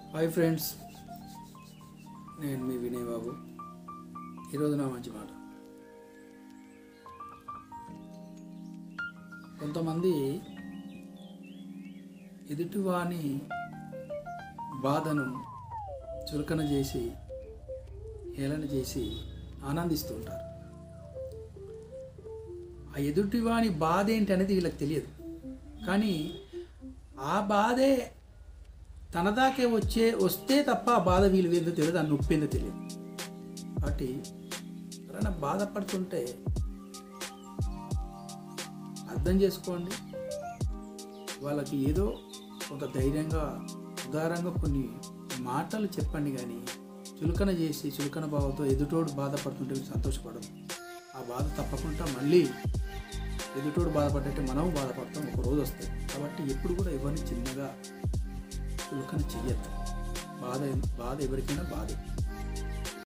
hi friends నేను మీ వినయ్ బాబు ఈరోజు నా మంచి మాట కొంతమంది ఎదుటివాని బాధను చులకన చేసి హేళన చేసి ఆనందిస్తూ ఉంటారు ఆ ఎదుటివాని బాధ ఏంటి అనేది వీళ్ళకి తెలియదు కానీ ఆ బాధే తన దాకే వచ్చే వస్తే తప్ప ఆ బాధ వీలు ఏందో తెలియదు ఆ నొప్పి ఏందో తెలియదు కాబట్టి ఎవరైనా బాధపడుతుంటే అర్థం చేసుకోండి వాళ్ళకి ఏదో ఒక ధైర్యంగా ఉదారంగా కొన్ని మాటలు చెప్పండి కానీ చులకన చేసి చులకన భావంతో ఎదుటోడు బాధపడుతుంటే మీరు సంతోషపడదు ఆ బాధ తప్పకుండా మళ్ళీ ఎదుటోడు బాధపడ్డట్టే మనం బాధపడతాం ఒక రోజు వస్తుంది కాబట్టి ఎప్పుడు కూడా ఎవరిని చిన్నగా చులకన చెయ్యొద్దు బాధ బాధ ఎవరికైనా బాధే